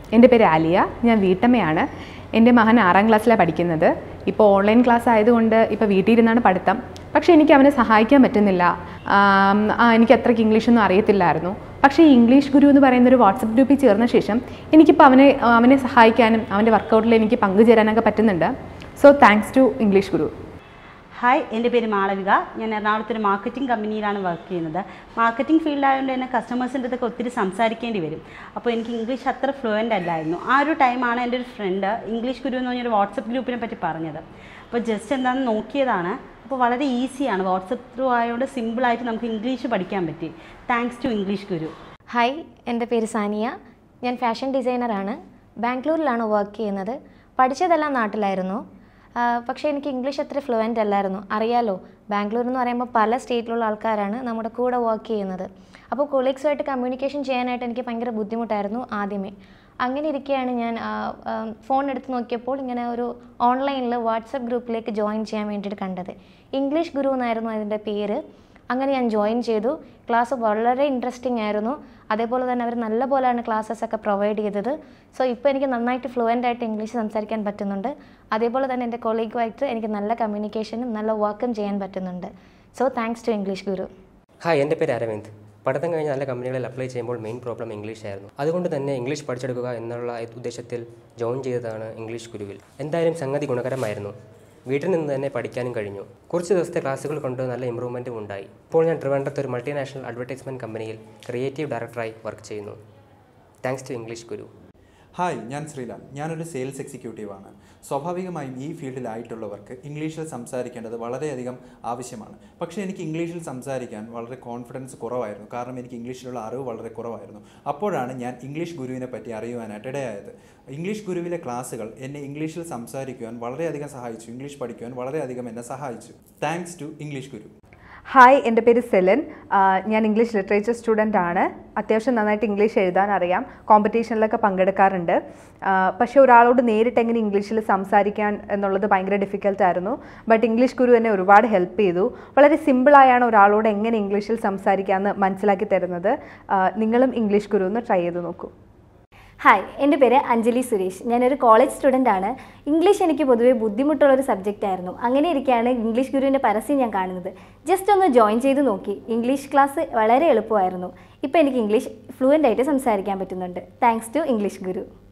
എൻ്റെ പേര് ആലിയ ഞാൻ വീട്ടമ്മയാണ് എൻ്റെ മകൻ ആറാം ക്ലാസ്സിലാണ് പഠിക്കുന്നത് ഇപ്പോൾ ഓൺലൈൻ ക്ലാസ് ആയതുകൊണ്ട് ഇപ്പോൾ വീട്ടിൽ ഇരുന്നാണ് പഠിത്തം പക്ഷേ എനിക്ക് അവനെ സഹായിക്കാൻ പറ്റുന്നില്ല ആം, ആ, എനിക്ക് അത്രയ്ക്ക് ഇംഗ്ലീഷൊന്നും അറിയത്തില്ലായിരുന്നു പക്ഷേ ഈ ഇംഗ്ലീഷ് ഗുരു എന്ന് പറയുന്ന ഒരു വാട്സപ്പ് ഗ്രൂപ്പിൽ ചേർന്ന ശേഷം എനിക്കിപ്പോൾ അവനെ അവനെ സഹായിക്കാനും അവൻ്റെ വർക്കൗട്ടിൽ എനിക്ക് പങ്കുചേരാനൊക്കെ പറ്റുന്നുണ്ട് so thanks to English Guru hi എൻ്റെ പേര് മാളവിക ഞാൻ എറണാകുളത്ത് ഒരു മാർക്കറ്റിംഗ് കമ്പനിയിലാണ് വർക്ക് ചെയ്യുന്നത് മാർക്കറ്റിംഗ് ഫീൽഡായതുകൊണ്ട് തന്നെ കസ്റ്റമേഴ്സിൻ്റെ അടുത്തൊക്കെ ഒത്തിരി സംസാരിക്കേണ്ടി വരും അപ്പോൾ എനിക്ക് ഇംഗ്ലീഷ് അത്ര ഫ്ലുവൻ്റ് അല്ലായിരുന്നു ആ ഒരു ടൈമാണ് എൻ്റെ ഒരു ഫ്രണ്ട് ഇംഗ്ലീഷ് ഗുരു എന്ന് പറഞ്ഞൊരു വാട്സപ്പ് ഗ്രൂപ്പിനെ പറ്റി പറഞ്ഞത് അപ്പോൾ ജസ്റ്റ് എന്താണെന്ന് നോക്കിയതാണ് അപ്പോൾ വളരെ ഈസിയാണ് വാട്സപ്പ് ത്രൂ ആയതുകൊണ്ട് സിമ്പിളായിട്ട് നമുക്ക് ഇംഗ്ലീഷ് പഠിക്കാൻ പറ്റി thanks to English Guru hi എൻ്റെ പേര് സാനിയ ഞാൻ ഫാഷൻ ഡിസൈനറാണ് ബാംഗ്ലൂരിലാണ് വർക്ക് ചെയ്യുന്നത് പഠിച്ചതെല്ലാം നാട്ടിലായിരുന്നു ആ, പക്ഷേ എനിക്ക് ഇംഗ്ലീഷ് അത്ര ഫ്ലുവൻ്റ് അല്ലായിരുന്നു അറിയാലോ ബാംഗ്ലൂർ എന്ന് പറയുമ്പോൾ പല സ്റ്റേറ്റിലുള്ള ആൾക്കാരാണ് നമ്മുടെ കൂടെ വർക്ക് ചെയ്യുന്നത് അപ്പോൾ കൊളീഗ്സുമായിട്ട് കമ്മ്യൂണിക്കേഷൻ ചെയ്യാനായിട്ട് എനിക്ക് ഭയങ്കര ബുദ്ധിമുട്ടായിരുന്നു ആദ്യമേ അങ്ങനെ ഇരിക്കുകയാണ് ഞാൻ ആ, ആ, ഫോൺ എടുത്ത് നോക്കിയപ്പോൾ ഇങ്ങനെ ഒരു ഓൺലൈനിൽ വാട്സപ്പ് ഗ്രൂപ്പിലേക്ക് ജോയിൻ ചെയ്യാൻ വേണ്ടിയിട്ട് കണ്ടത് ഇംഗ്ലീഷ് ഗുരു എന്നായിരുന്നു അതിൻ്റെ പേര് അങ്ങനെ ഞാൻ ജോയിൻ ചെയ്തു ക്ലാസ് വളരെ ഇൻട്രസ്റ്റിംഗ് ആയിരുന്നു അതേപോലെ തന്നെ അവർ നല്ല പോലെയാണ് ക്ലാസ്സസ് ഒക്കെ പ്രൊവൈഡ് ചെയ്തത് സോ ഇപ്പോൾ എനിക്ക് നന്നായിട്ട് ഫ്ലുവൻ്റ് ആയിട്ട് ഇംഗ്ലീഷ് സംസാരിക്കാൻ പറ്റുന്നുണ്ട് അതേപോലെ തന്നെ എൻ്റെ കൊളീഗുമായിട്ട് എനിക്ക് നല്ല കമ്മ്യൂണിക്കേഷനും നല്ല വർക്കും ചെയ്യാൻ പറ്റുന്നുണ്ട് so thanks to English Guru hi എൻ്റെ പേര് അരവിന്ദ് പഠിത്തം കഴിഞ്ഞ് നല്ല കമ്പനികളിൽ അപ്ലൈ ചെയ്യുമ്പോൾ മെയിൻ പ്രോബ്ലം ഇംഗ്ലീഷ് ആയിരുന്നു അതുകൊണ്ട് തന്നെ ഇംഗ്ലീഷ് പഠിച്ചെടുക്കുക എന്നുള്ള ഉദ്ദേശത്തിൽ ജോയിൻ ചെയ്തതാണ് ഇംഗ്ലീഷ് ഗുരുവിൽ എന്തായാലും സംഗതി ഗുണകരമായിരുന്നു വീട്ടിൽ നിന്ന് തന്നെ പഠിക്കാനും കഴിഞ്ഞു കുറച്ച് ദിവസത്തെ ക്ലാസ്സുകൾ കൊണ്ട് നല്ല ഇമ്പ്രൂവ്മെൻറ്റും ഉണ്ടായി ഇപ്പോൾ ഞാൻ ട്രിവാൻഡ്രത്ത് ഒരു മൾട്ടിനാഷണൽ അഡ്വർടൈസ്മെൻറ്റ് കമ്പനിയിൽ ക്രിയേറ്റീവ് ഡയറക്ടറായി വർക്ക് ചെയ്യുന്നു thanks to English Guru hi ഞാൻ ശ്രീലാൽ ഞാനൊരു സെയിൽസ് എക്സിക്യൂട്ടീവാണ് സ്വാഭാവികമായും ഈ ഫീൽഡിലായിട്ടുള്ളവർക്ക് ഇംഗ്ലീഷിൽ സംസാരിക്കേണ്ടത് വളരെയധികം ആവശ്യമാണ് പക്ഷേ എനിക്ക് ഇംഗ്ലീഷിൽ സംസാരിക്കാൻ വളരെ കോൺഫിഡൻസ് കുറവായിരുന്നു കാരണം എനിക്ക് ഇംഗ്ലീഷിലുള്ള അറിവ് വളരെ കുറവായിരുന്നു അപ്പോഴാണ് ഞാൻ ഇംഗ്ലീഷ് ഗുരുവിനെ പറ്റി അറിയുവാനായിട്ട് ഇടയായത് ഇംഗ്ലീഷ് ഗുരുവിലെ ക്ലാസ്സുകൾ എന്നെ ഇംഗ്ലീഷിൽ സംസാരിക്കുവാൻ വളരെയധികം സഹായിച്ചു ഇംഗ്ലീഷ് പഠിക്കുവാൻ വളരെയധികം എന്നെ സഹായിച്ചു thanks to English Guru hi എൻ്റെ പേര് സെലൻ ആ, ഞാൻ ഇംഗ്ലീഷ് ലിറ്ററേച്ചർ സ്റ്റുഡൻ്റ് ആണ് അത്യാവശ്യം നന്നായിട്ട് ഇംഗ്ലീഷ് എഴുതാൻ അറിയാം കോമ്പറ്റീഷനിലൊക്കെ പങ്കെടുക്കാറുണ്ട് ആ, പക്ഷേ ഒരാളോട് നേരിട്ട് എങ്ങനെ ഇംഗ്ലീഷിൽ സംസാരിക്കാൻ എന്നുള്ളത് ഭയങ്കര ഡിഫിക്കൽട്ട് ആയിരുന്നു ബട്ട് ഇംഗ്ലീഷ് ഗുരു എന്നെ ഒരുപാട് ഹെൽപ്പ് ചെയ്തു വളരെ സിമ്പിളായാണ് ഒരാളോട് എങ്ങനെ ഇംഗ്ലീഷിൽ സംസാരിക്കാമെന്ന് മനസ്സിലാക്കി തരുന്നത് ആ, നിങ്ങളും ഇംഗ്ലീഷ് ഗുരു ഒന്ന് ട്രൈ ചെയ്ത് നോക്കൂ ഹായ് എൻ്റെ പേര് അഞ്ജലി സുരേഷ് ഞാനൊരു കോളേജ് സ്റ്റുഡൻ്റ് ആണ് ഇംഗ്ലീഷ് എനിക്ക് പൊതുവേ ബുദ്ധിമുട്ടുള്ള ഒരു സബ്ജക്റ്റ് ആയിരുന്നു അങ്ങനെ ഇരിക്കുകയാണ് ഇംഗ്ലീഷ് ഗുരുവിൻ്റെ പരസ്യം ഞാൻ കാണുന്നത് ജസ്റ്റ് ഒന്ന് ജോയിൻ ചെയ്ത് നോക്കി ഇംഗ്ലീഷ് ക്ലാസ് വളരെ എളുപ്പമായിരുന്നു ഇപ്പോൾ എനിക്ക് ഇംഗ്ലീഷ് ഫ്ലുവൻ്റ് ആയിട്ട് സംസാരിക്കാൻ പറ്റുന്നുണ്ട് താങ്ക്സ് ടു ഇംഗ്ലീഷ് ഗുരു